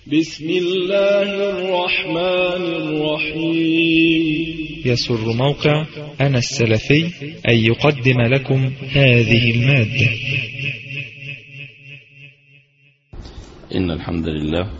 بسم الله الرحمن الرحيم يسر موقع أنا السلفي أن يقدم لكم هذه المادة إن الحمد لله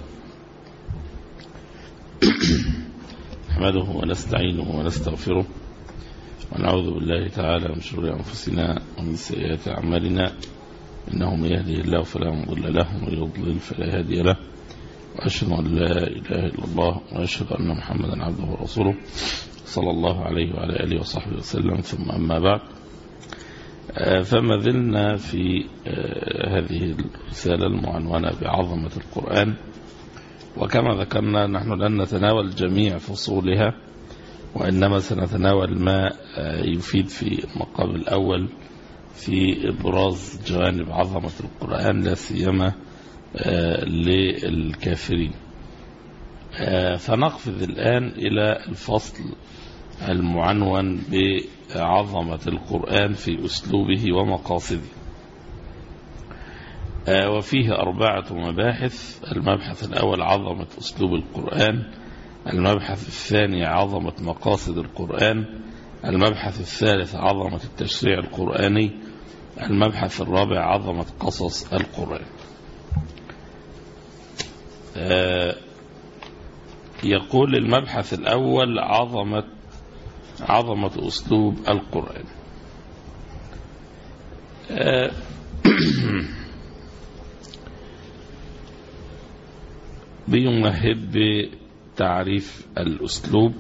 نحمده ونستعينه ونستغفره ونعوذ بالله تعالى من شرور أنفسنا ومن سيئات أعمالنا إنه من يهده الله فلا مضل له ومن يضلل فلا هادي له وأشهد أن لا إله إلا الله وأشهد أن محمدا عبده ورسوله صلى الله عليه وعلى آله وصحبه وسلم ثم أما بعد فما زلنا في هذه الرسالة المعنونة بعظمة القرآن وكما ذكرنا نحن لن نتناول جميع فصولها وإنما سنتناول ما يفيد في المقام الأول في إبراز جوانب عظمة القرآن لا سيما للكافرين فنقفز الآن إلى الفصل المعنون بعظمة القرآن في أسلوبه ومقاصده وفيه أربعة مباحث المبحث الأول عظمة أسلوب القرآن المبحث الثاني عظمة مقاصد القرآن المبحث الثالث عظمة التشريع القرآني المبحث الرابع عظمة قصص القرآن يقول المبحث الأول عظمة عظمة أسلوب القرآن بيمهد بتعريف الأسلوب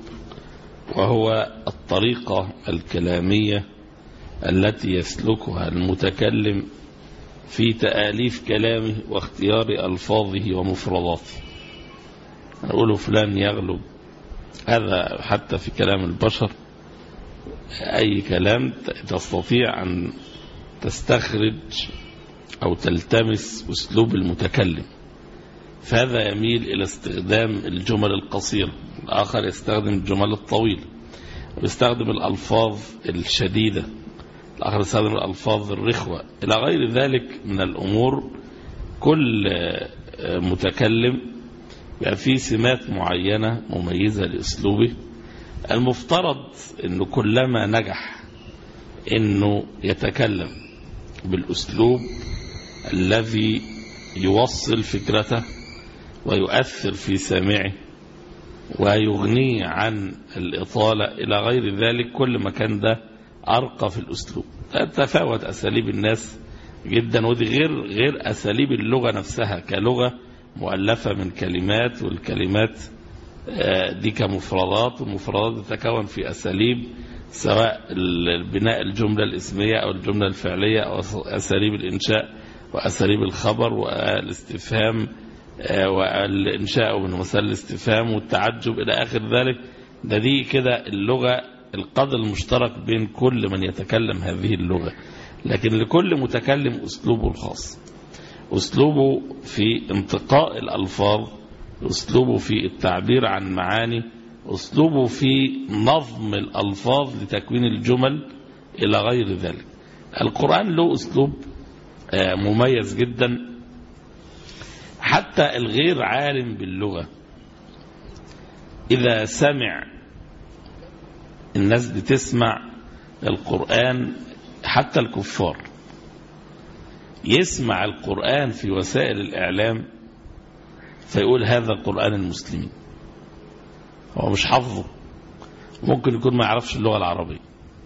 وهو الطريقة الكلامية التي يسلكها المتكلم في تآليف كلامه واختيار ألفاظه ومفرداته نقول فلان يغلب هذا حتى في كلام البشر أي كلام تستطيع أن تستخرج أو تلتمس أسلوب المتكلم فهذا يميل إلى استخدام الجمل القصيرة الآخر يستخدم الجمل الطويلة ويستخدم الألفاظ الشديدة الآخر يستخدم الألفاظ الرخوة إلى غير ذلك من الأمور كل متكلم بقى فيه سمات معينة مميزة لأسلوبه المفترض أنه كلما نجح أنه يتكلم بالأسلوب الذي يوصل فكرته ويؤثر في سامعه ويغنيه عن الإطالة إلى غير ذلك كل ما كان ده أرقى في الأسلوب تتفاوت أساليب الناس جدا ودي غير غير أساليب اللغة نفسها كلغة مؤلفة من كلمات والكلمات دي كمفردات والمفردات تتكون في أساليب سواء بناء الجملة الاسمية أو الجملة الفعلية أو أساليب الإنشاء وأساليب الخبر والاستفهام والإنشاء من مسائل الاستفهام والتعجب إلى آخر ذلك ده دي كده اللغة القدر المشترك بين كل من يتكلم هذه اللغة لكن لكل متكلم أسلوبه الخاص أسلوبه في انتقاء الألفاظ أسلوبه في التعبير عن معاني أسلوبه في نظم الألفاظ لتكوين الجمل إلى غير ذلك القرآن له أسلوب مميز جدا حتى الغير عالم باللغة إذا سمع الناس بتسمع القرآن حتى الكفار يسمع القرآن في وسائل الإعلام فيقول هذا قرآن المسلمين هو مش حافظه ممكن يكون ما يعرفش اللغة العربية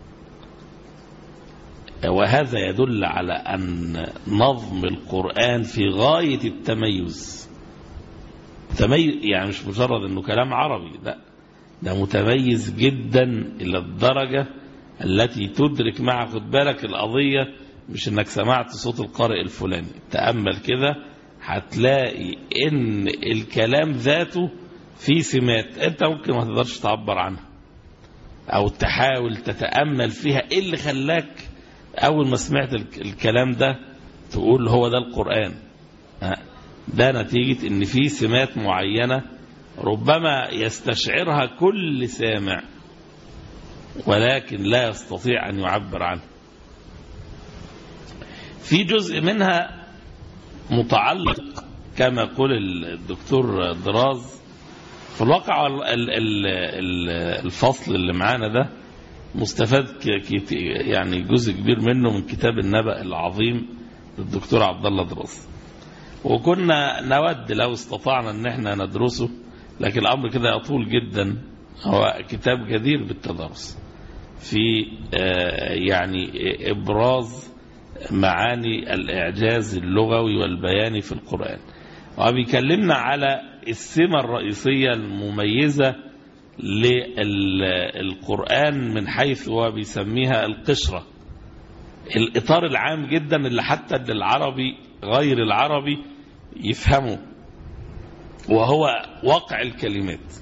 وهذا يدل على أن نظم القرآن في غاية التميز تميز يعني مش مجرد أنه كلام عربي لا ده متميز جدا إلى الدرجة التي تدرك مع خد بالك القضية مش انك سمعت صوت القارئ الفلاني تأمل كده هتلاقي ان الكلام ذاته فيه سمات انت ممكن ما تقدرش تعبر عنها او تحاول تتأمل فيها ايه اللي خلاك اول ما سمعت الكلام ده تقول هو ده القرآن ده نتيجة ان فيه سمات معينة ربما يستشعرها كل سامع ولكن لا يستطيع أن يعبر عنه في جزء منها متعلق كما يقول الدكتور دراز في الواقع ال- ال- ال- ال- الفصل اللي معانا ده مستفاد ك- كت- يعني جزء كبير منه من كتاب النبأ العظيم للدكتور عبد الله دراز وكنا نود لو استطعنا ان احنا ندرسه لكن الامر كده يطول جدا هو كتاب جدير بالتدرس في آه، يعني ابراز معاني الاعجاز اللغوي والبياني في القران وبيكلمنا على السمة الرئيسية المميزة للقرآن من حيث هو بيسميها القشرة الإطار العام جدا اللي حتى اللي العربي غير العربي يفهمه وهو واقع الكلمات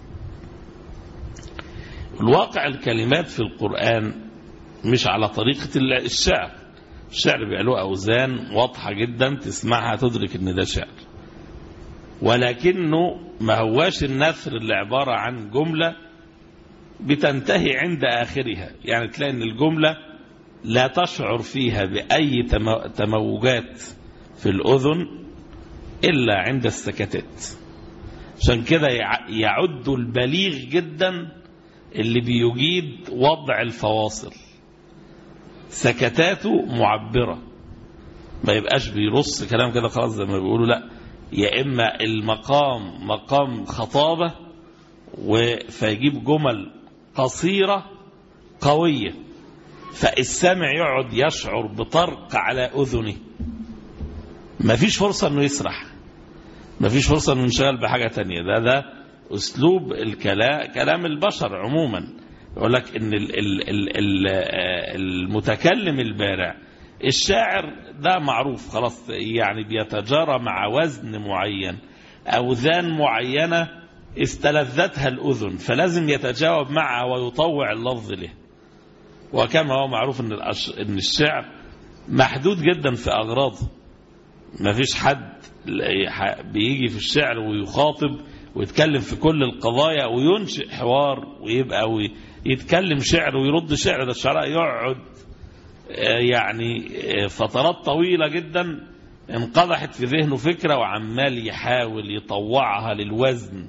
الواقع الكلمات في القرآن مش على طريقة الشعر الشعر بيبقى له أوزان واضحة جدا تسمعها تدرك إن ده شعر ولكنه ما هواش النثر اللي عبارة عن جملة بتنتهي عند آخرها يعني تلاقي إن الجملة لا تشعر فيها بأي تمو- تموجات في الأذن إلا عند السكتات عشان كده يع- يعد البليغ جدا اللي بيجيد وضع الفواصل سكتاته معبرة ما يبقاش بيرص كلام كده خلاص زي ما بيقولوا لا يا إما المقام مقام خطابة و- فيجيب جمل قصيرة قوية فالسامع يقعد يشعر بطرق على أذنه مفيش فرصة أنه يسرح مفيش فرصة أنه ينشغل بحاجة تانية ده ده أسلوب الكلام كلام البشر عموما يقول لك إن ال ال ال ال آه، المتكلم البارع الشاعر ده معروف خلاص يعني بيتجارى مع وزن معين أوزان معينة استلذتها الأذن فلازم يتجاوب معها ويطوع اللفظ له وكما هو معروف ان الأش- ان الشعر محدود جدا في اغراضه ما فيش حد ل- ح- بيجي في الشعر ويخاطب ويتكلم في كل القضايا وينشئ حوار ويبقى ويتكلم شعر ويرد شعر ده الشعراء يقعد آه، يعني آه، فترات طويلة جدا انقضحت في ذهنه فكرة وعمال يحاول يطوعها للوزن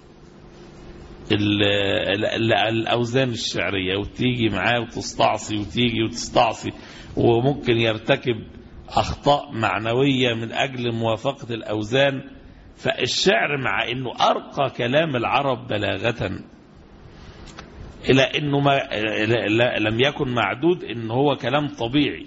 ال- ال- ال- الأوزان الشعرية وتيجي معاه وتستعصي وتيجي وتستعصي وممكن يرتكب أخطاء معنوية من أجل موافقة الأوزان فالشعر مع أنه أرقى كلام العرب بلاغة إلى أنه ما لا- لا- لم يكن معدود أنه هو كلام طبيعي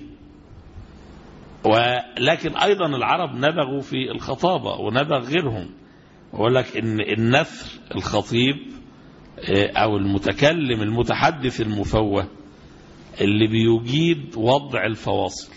ولكن أيضا العرب نبغوا في الخطابة ونبغ غيرهم ويقول لك ان النثر الخطيب آه، او المتكلم المتحدث المفوه اللي بيجيد وضع الفواصل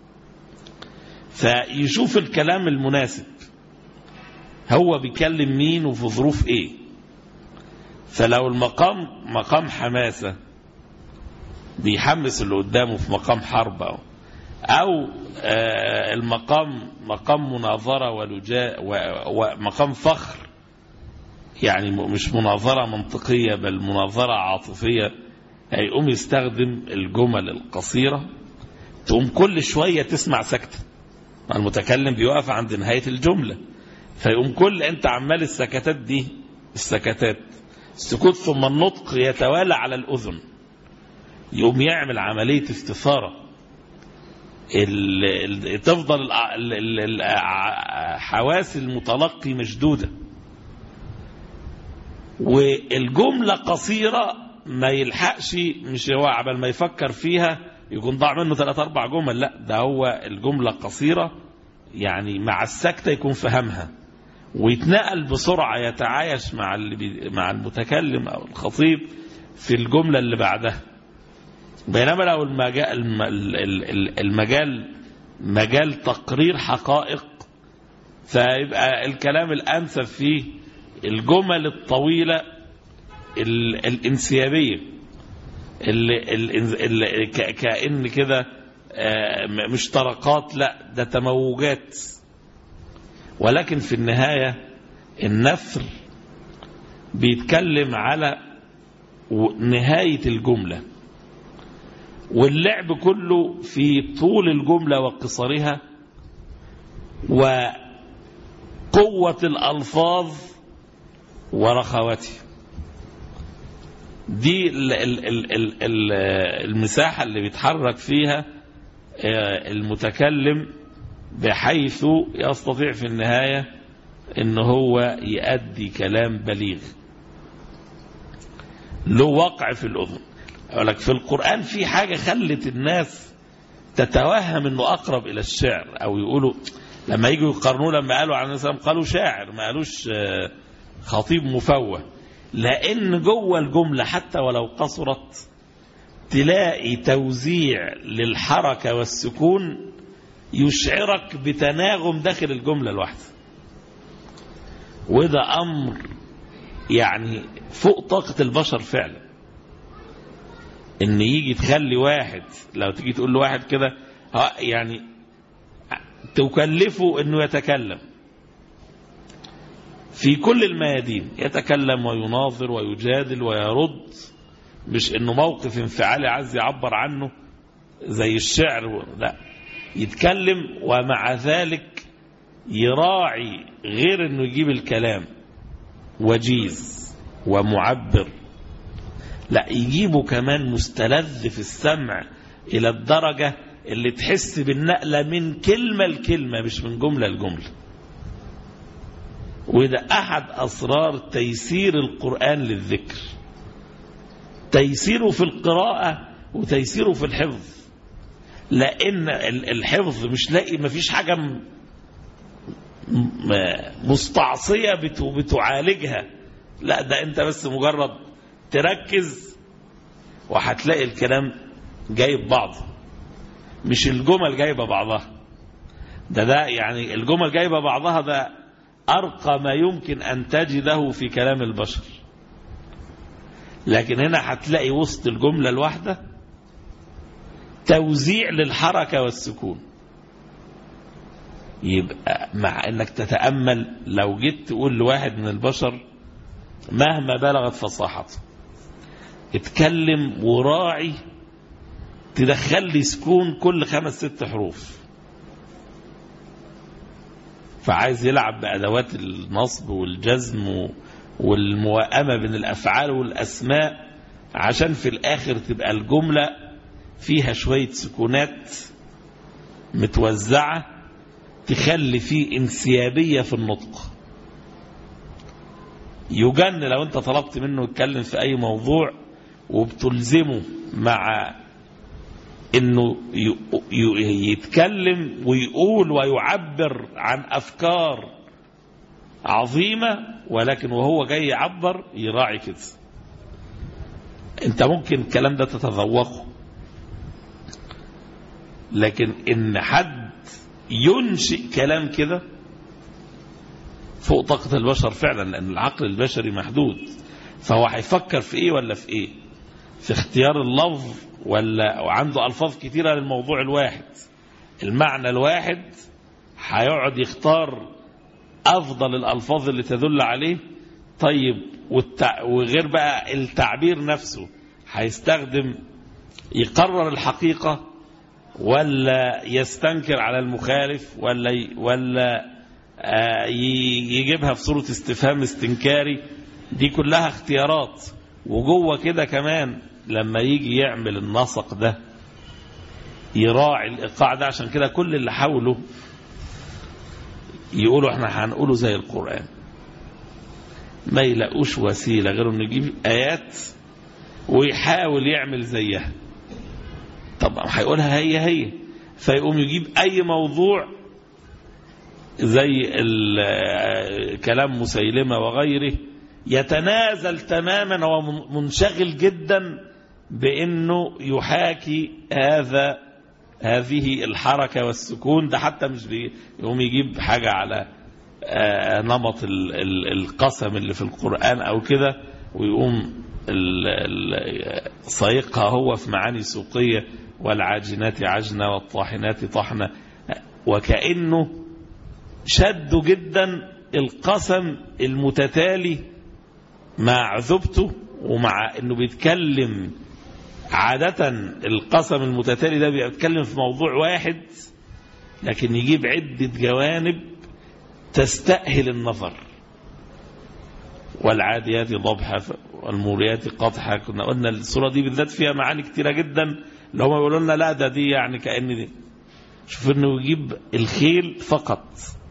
فيشوف الكلام المناسب هو بيكلم مين وفي ظروف ايه فلو المقام مقام حماسة بيحمس اللي قدامه في مقام حرب أو, أو آه، المقام مقام مناظرة ولجاء و- ومقام فخر يعني م- مش مناظرة منطقية بل مناظرة عاطفية هيقوم يستخدم الجمل القصيرة تقوم كل شوية تسمع سكتة المتكلم بيقف عند نهاية الجملة فيقوم كل انت عمال السكتات دي السكتات السكوت ثم النطق يتوالى على الأذن يقوم يعمل عملية استثارة ال- ال- تفضل الع- ال- ال- ال- ع- حواس المتلقي مشدودة والجملة قصيرة ما يلحقش مش هو عبال ما يفكر فيها يكون ضاع منه ثلاث أربع جمل لا ده هو الجملة قصيرة يعني مع السكتة يكون فهمها ويتنقل بسرعة يتعايش مع اللي بي مع المتكلم أو الخطيب في الجملة اللي بعدها بينما لو المجال, الم- ال- ال- ال- المجال مجال تقرير حقائق فيبقى الكلام الأنسب فيه الجمل الطويلة ال- الانسيابية اللي اللي اللي ك- كأن كده آه، م- مش طرقات لا ده تموجات ولكن في النهاية النثر بيتكلم على و- نهاية الجملة واللعب كله في طول الجملة وقصرها قوة الألفاظ ورخوتها دي ال ال ال ال ال المساحة اللي بيتحرك فيها المتكلم بحيث يستطيع في النهاية ان هو يؤدي كلام بليغ له وقع في الأذن أقول لك في القرآن في حاجة خلت الناس تتوهم انه اقرب الى الشعر او يقولوا لما يجوا يقارنوه لما قالوا عن النبي قالوا شاعر ما قالوش خطيب مفوه لان جوه الجمله حتى ولو قصرت تلاقي توزيع للحركه والسكون يشعرك بتناغم داخل الجمله الواحده وده امر يعني فوق طاقه البشر فعلا ان يجي تخلي واحد لو تيجي تقول لواحد كده يعني تكلفه انه يتكلم في كل الميادين يتكلم ويناظر ويجادل ويرد مش انه موقف انفعالي عايز يعبر عنه زي الشعر لا يتكلم ومع ذلك يراعي غير انه يجيب الكلام وجيز ومعبر لا يجيبه كمان مستلذ في السمع إلى الدرجة اللي تحس بالنقلة من كلمة لكلمة مش من جملة لجملة وده أحد أسرار تيسير القرآن للذكر تيسيره في القراءة وتيسيره في الحفظ لأن الحفظ مش لاقي مفيش حاجة مستعصية بتعالجها لا ده انت بس مجرد تركز وهتلاقي الكلام جايب بعضه مش الجمل جايبه بعضها ده ده يعني الجمل جايبه بعضها ده ارقى ما يمكن ان تجده في كلام البشر لكن هنا هتلاقي وسط الجمله الواحده توزيع للحركه والسكون يبقى مع انك تتامل لو جيت تقول لواحد من البشر مهما بلغت فصاحته اتكلم وراعي تدخل لي سكون كل خمس ست حروف فعايز يلعب بأدوات النصب والجزم والموائمة بين الأفعال والأسماء عشان في الآخر تبقى الجملة فيها شوية سكونات متوزعة تخلي فيه انسيابية في النطق يجن لو انت طلبت منه يتكلم في أي موضوع وبتلزمه مع انه يتكلم ويقول ويعبر عن افكار عظيمة ولكن وهو جاي يعبر يراعي كده انت ممكن الكلام ده تتذوقه لكن ان حد ينشئ كلام كده فوق طاقة البشر فعلا لان العقل البشري محدود فهو هيفكر في ايه ولا في ايه في اختيار اللفظ ولا وعنده ألفاظ كتيرة للموضوع الواحد المعنى الواحد هيقعد يختار أفضل الألفاظ اللي تدل عليه طيب والتع... وغير بقى التعبير نفسه هيستخدم يقرر الحقيقة ولا يستنكر على المخالف ولا ي... ولا آه يجيبها في صورة استفهام استنكاري دي كلها اختيارات وجوه كده كمان لما يجي يعمل النسق ده يراعي الايقاع ده عشان كده كل اللي حاولوا يقولوا احنا هنقوله زي القرآن ما يلاقوش وسيلة غير انه يجيب آيات ويحاول يعمل زيها طبعا هيقولها هي هي فيقوم يجيب أي موضوع زي كلام مسيلمة وغيره يتنازل تماما هو منشغل جدا بانه يحاكي هذا هذه الحركه والسكون ده حتى مش يقوم يجيب حاجه على نمط القسم اللي في القران او كده ويقوم صايقها هو في معاني سوقيه والعاجنات عجنه والطاحنات طحنه وكانه شد جدا القسم المتتالي مع عذوبته ومع انه بيتكلم عادة القسم المتتالي ده بيتكلم في موضوع واحد لكن يجيب عدة جوانب تستأهل النظر والعاديات ضبحا والموريات قطحا كنا قلنا الصورة دي بالذات فيها معاني كتيرة جدا اللي هم بيقولوا لنا لا ده دي يعني كأن دي شوف انه يجيب الخيل فقط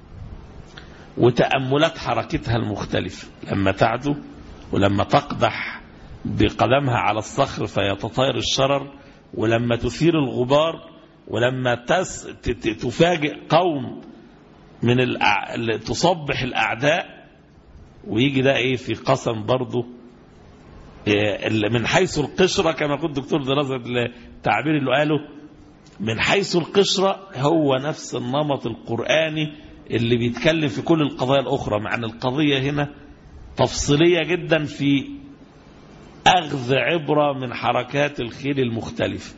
وتأملات حركتها المختلفة لما تعدو ولما تقدح بقدمها على الصخر فيتطاير الشرر ولما تثير الغبار ولما تس تفاجئ قوم من الأع... تصبح الأعداء ويجي ده ايه في قسم برضه إيه من حيث القشرة كما قلت دكتور دراسة التعبير اللي قاله من حيث القشرة هو نفس النمط القرآني اللي بيتكلم في كل القضايا الأخرى مع أن القضية هنا تفصيلية جدا في أخذ عبرة من حركات الخيل المختلفة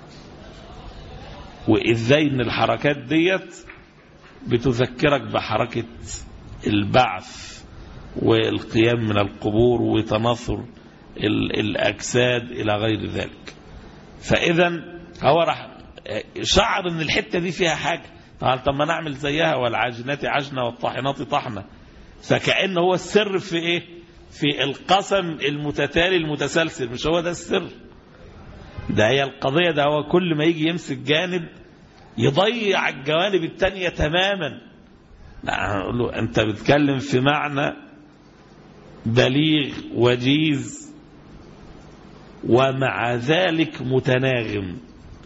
وإزاي أن الحركات ديت بتذكرك بحركة البعث والقيام من القبور وتناثر الأجساد إلى غير ذلك فإذا هو راح شعر ان الحتة دي فيها حاجة قال طب ما نعمل زيها والعاجنات عجنة والطاحنات طحنة فكأن هو السر في ايه في القسم المتتالي المتسلسل مش هو ده السر ده هي القضية ده هو كل ما يجي يمسك جانب يضيع الجوانب التانية تماما نقول له انت بتتكلم في معنى بليغ وجيز ومع ذلك متناغم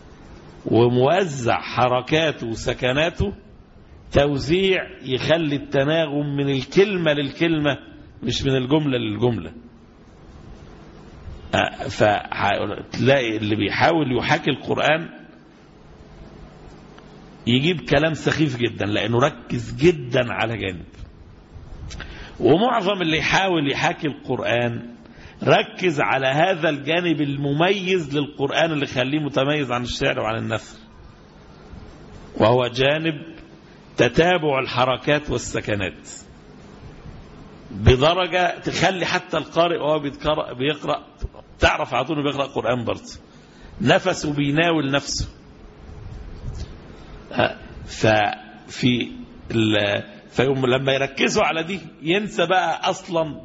وموزع حركاته وسكناته توزيع يخلي التناغم من الكلمة للكلمة مش من الجملة للجملة فتلاقي اللي بيحاول يحاكي القرآن يجيب كلام سخيف جدا لأنه ركز جدا على جانب ومعظم اللي يحاول يحاكي القرآن ركز على هذا الجانب المميز للقرآن اللي يخليه متميز عن الشعر وعن النثر وهو جانب تتابع الحركات والسكنات بدرجة تخلي حتى القارئ وهو بيقرأ تعرف على طول بيقرأ قرآن برضه نفسه بيناول نفسه ففي فيوم لما يركزوا على دي ينسى بقى أصلا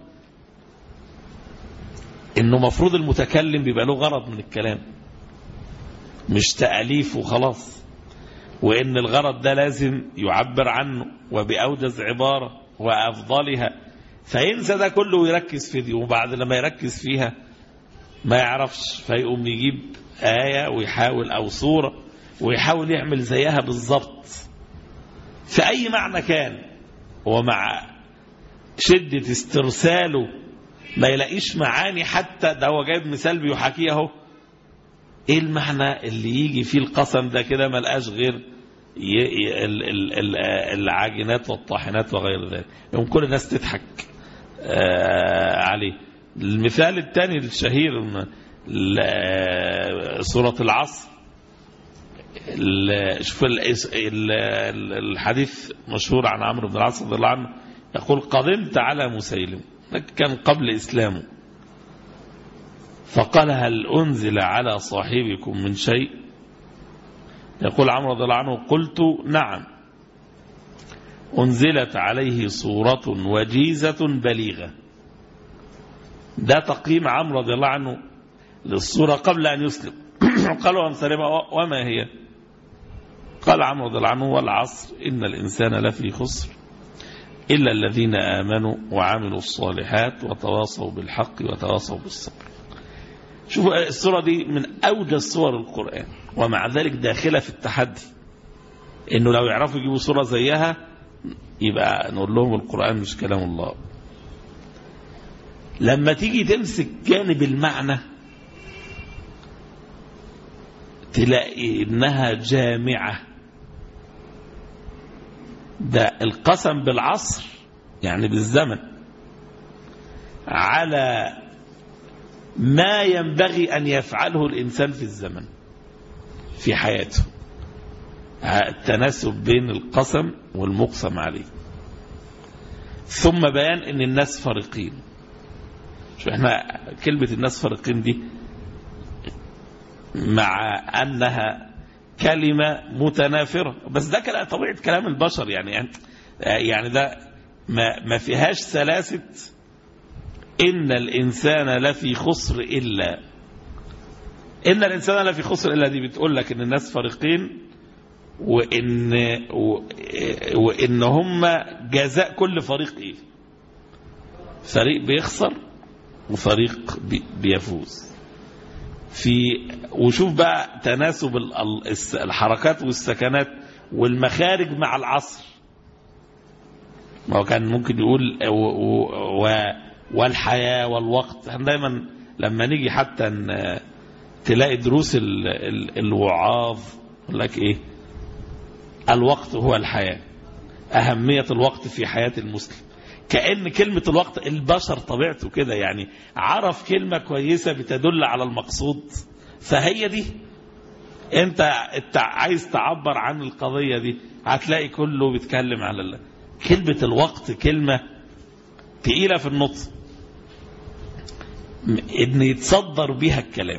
انه مفروض المتكلم بيبقى له غرض من الكلام مش تأليف وخلاص وان الغرض ده لازم يعبر عنه وبأوجز عبارة وأفضلها فينسى ده كله ويركز في دي وبعد لما يركز فيها ما يعرفش فيقوم يجيب آية ويحاول أو صورة ويحاول يعمل زيها بالظبط في أي معنى كان ومع شدة استرساله ما يلاقيش معاني حتى ده هو جايب مثال بيحاكيه اهو ايه المعنى اللي يجي فيه القسم ده كده ما لقاش غير العاجنات والطاحنات وغير ذلك يوم كل الناس تضحك عليه المثال الثاني الشهير سورة العصر شوف الحديث مشهور عن عمرو بن العاص رضي الله عنه يقول قدمت على مسيلم كان قبل إسلامه فقال هل أنزل على صاحبكم من شيء يقول عمرو رضي الله عنه قلت نعم أنزلت عليه صورة وجيزة بليغة ده تقييم عمرو رضي الله عنه للصورة قبل أن يسلم قال وامسلم وما هي قال عمرو رضي الله عنه والعصر إن الإنسان لفي خسر إلا الذين آمنوا وعملوا الصالحات وتواصوا بالحق وتواصوا بالصبر شوفوا السورة دي من أوجز صور القرآن ومع ذلك داخلة في التحدي إنه لو يعرفوا يجيبوا صورة زيها يبقى نقول لهم القرآن مش كلام الله لما تيجي تمسك جانب المعنى تلاقي إنها جامعة ده القسم بالعصر يعني بالزمن على ما ينبغي أن يفعله الإنسان في الزمن في حياته التناسب بين القسم والمقسم عليه ثم بيان ان الناس فريقين شو احنا كلمة الناس فريقين دي مع انها كلمة متنافرة بس ده كلام طبيعة كلام البشر يعني, يعني يعني ده ما, ما فيهاش سلاسة إن الإنسان لفي خسر إلا إن الإنسان لفي خسر إلا دي بتقول لك إن الناس فريقين وإن, وإن هم جزاء كل فريق إيه فريق بيخسر وفريق بي بيفوز في وشوف بقى تناسب الحركات والسكنات والمخارج مع العصر ما هو كان ممكن يقول و و والحياة والوقت احنا دايما لما نيجي حتى تلاقي دروس ال ال الوعاظ يقول لك ايه الوقت هو الحياة أهمية الوقت في حياة المسلم كأن كلمة الوقت البشر طبيعته كده يعني عرف كلمة كويسة بتدل على المقصود فهي دي انت, انت عايز تعبر عن القضية دي هتلاقي كله بيتكلم على الله كلمة الوقت كلمة تقيلة في النطق ان يتصدر بها الكلام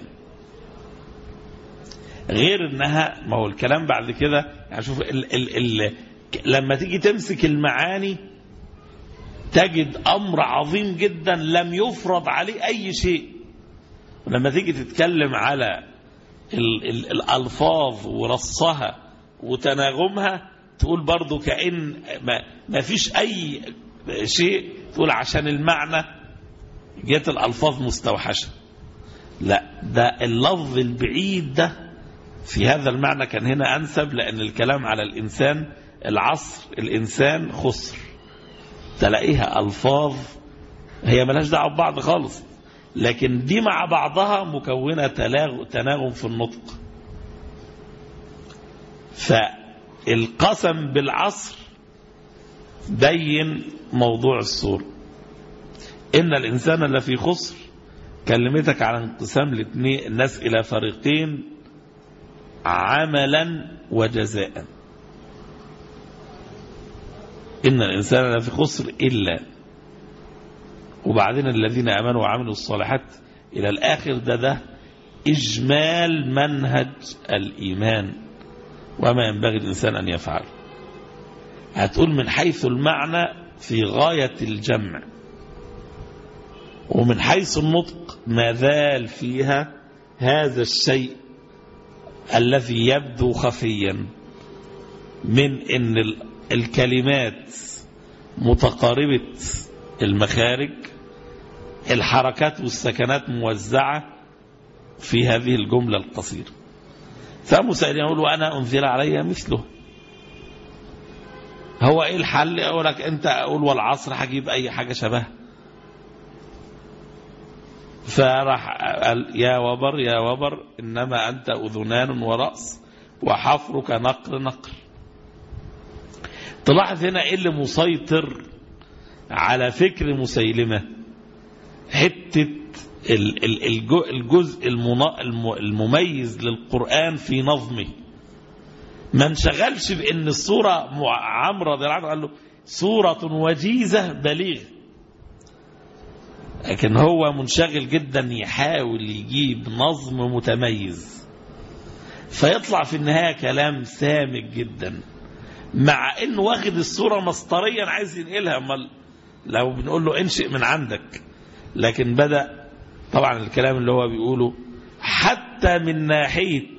غير انها ما هو الكلام بعد كده يعني شوف ال ال ال لما تيجي تمسك المعاني تجد امر عظيم جدا لم يفرض عليه اي شيء ولما تيجي تتكلم على ال ال الالفاظ ورصها وتناغمها تقول برضو كأن ما, ما فيش اي شيء تقول عشان المعنى جت الالفاظ مستوحشه لا ده اللفظ البعيد ده في هذا المعنى كان هنا أنسب لأن الكلام على الإنسان العصر الإنسان خسر تلاقيها ألفاظ هي ملاش دعوه ببعض خالص لكن دي مع بعضها مكونة تناغم في النطق فالقسم بالعصر بين موضوع الصورة إن الإنسان لفي خسر كلمتك على انقسام الاثنين الناس إلى فريقين عملا وجزاء إن الإنسان لفي خسر إلا وبعدين الذين آمنوا وعملوا الصالحات إلى الآخر ده ده إجمال منهج الإيمان وما ينبغي الإنسان أن يفعل هتقول من حيث المعنى في غاية الجمع ومن حيث النطق ما زال فيها هذا الشيء الذي يبدو خفيا من ان الكلمات متقاربة المخارج الحركات والسكنات موزعة في هذه الجملة القصيرة فمسائل يقول وأنا أنزل علي مثله هو إيه الحل أقول لك أنت أقول والعصر هجيب أي حاجة شبه فراح قال يا وبر يا وبر إنما أنت أذنان ورأس وحفرك نقر نقر تلاحظ هنا إيه اللي مسيطر على فكر مسيلمة حتة الجزء المميز للقرآن في نظمه ما انشغلش بأن الصورة عمرو رضي الله عنه قال له صورة وجيزة بليغة لكن هو منشغل جدا يحاول يجيب نظم متميز فيطلع في النهاية كلام سامج جدا مع انه واخد الصورة مسطريا عايز ينقلها امال لو بنقول له انشئ من عندك لكن بدأ طبعا الكلام اللي هو بيقوله حتى من ناحية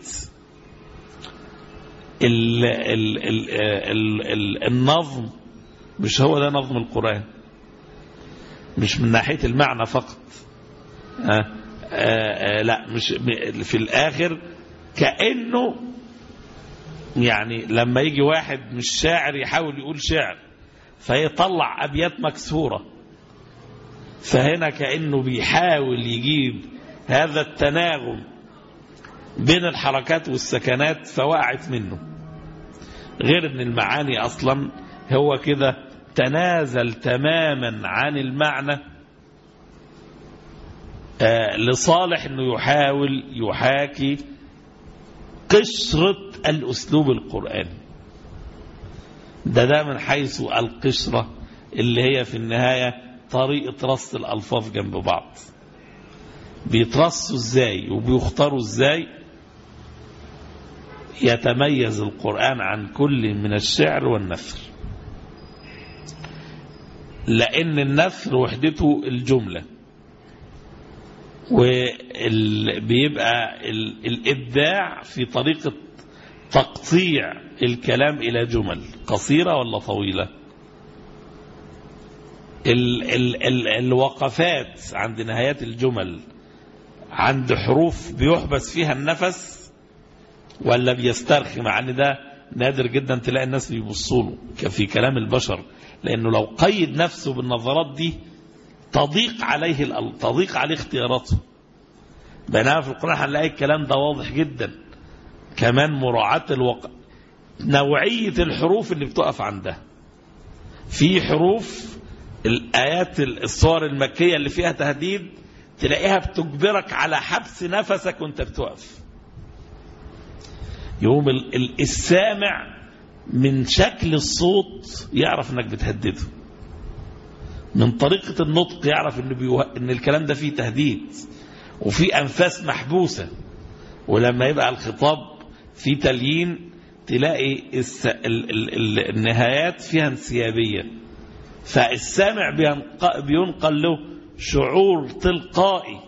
ال ال ال ال ال النظم مش هو ده نظم القرآن مش من ناحية المعنى فقط آه آه لا مش في الآخر كأنه يعني لما يجي واحد مش شاعر يحاول يقول شعر فيطلع أبيات مكسورة فهنا كأنه بيحاول يجيب هذا التناغم بين الحركات والسكنات فوقعت منه غير ان المعاني اصلا هو كده تنازل تماما عن المعنى آه لصالح انه يحاول يحاكي قشرة الاسلوب القرآني ده ده من حيث القشرة اللي هي في النهاية طريقة رص الألفاظ جنب بعض بيترصوا ازاي وبيختاروا ازاي يتميز القرآن عن كل من الشعر والنثر لأن النثر وحدته الجملة وبيبقى الإبداع في طريقة تقطيع الكلام إلى جمل قصيرة ولا طويلة ال ال ال الوقفات عند نهايات الجمل عند حروف بيحبس فيها النفس ولا بيسترخي مع ان ده نادر جدا تلاقي الناس بيبصوا له في كلام البشر لانه لو قيد نفسه بالنظرات دي تضيق عليه ال- تضيق عليه اختياراته بينما في القرآن هنلاقي الكلام ده واضح جدا كمان مراعاة الوقت نوعية الحروف اللي بتقف عندها في حروف الآيات الصور المكية اللي فيها تهديد تلاقيها بتجبرك على حبس نفسك وانت بتقف يوم ال- ال- السامع من شكل الصوت يعرف انك بتهدده من طريقة النطق يعرف ان, بيوه... ان الكلام ده فيه تهديد وفي انفاس محبوسة ولما يبقى الخطاب في تليين تلاقي الس... ال... ال... ال... النهايات فيها انسيابية فالسامع بينق... بينقل له شعور تلقائي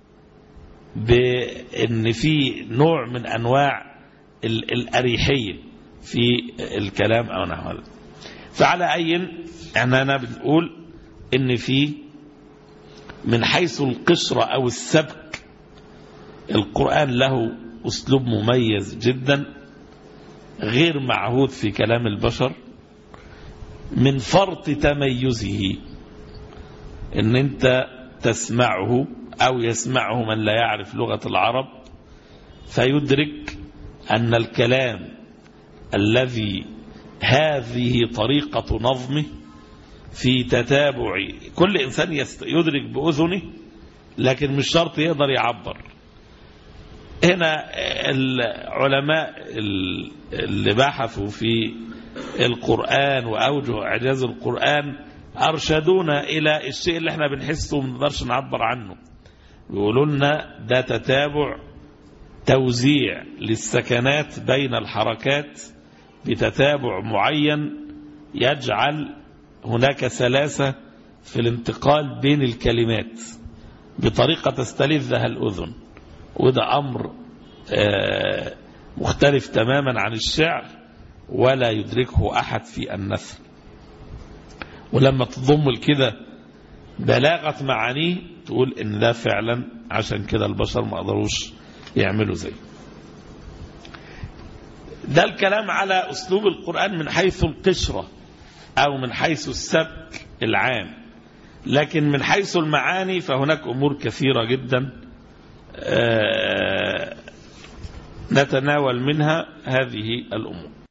بان في نوع من انواع ال... الاريحيه في الكلام او نحو هذا فعلى اي اننا بنقول ان في من حيث القشرة او السبك القرآن له اسلوب مميز جدا غير معهود في كلام البشر من فرط تميزه ان انت تسمعه او يسمعه من لا يعرف لغة العرب فيدرك ان الكلام الذي هذه طريقة نظمه في تتابع كل إنسان يست- يدرك بأذنه لكن مش شرط يقدر يعبر هنا العلماء ال- اللي بحثوا في القرآن وأوجه إعجاز القرآن أرشدونا إلى الشيء اللي احنا بنحسه وما نقدرش نعبر عنه بيقولوا لنا ده تتابع توزيع للسكنات بين الحركات بتتابع معين يجعل هناك سلاسة في الانتقال بين الكلمات بطريقة تستلذها الأذن وده أمر آه، مختلف تماما عن الشعر ولا يدركه أحد في النثر ولما تضم كده بلاغة معانيه تقول إن ده فعلا عشان كده البشر ما قدروش يعملوا زيه ده الكلام على أسلوب القرآن من حيث القشرة أو من حيث السبك العام لكن من حيث المعاني فهناك أمور كثيرة جدا آه، نتناول منها هذه الأمور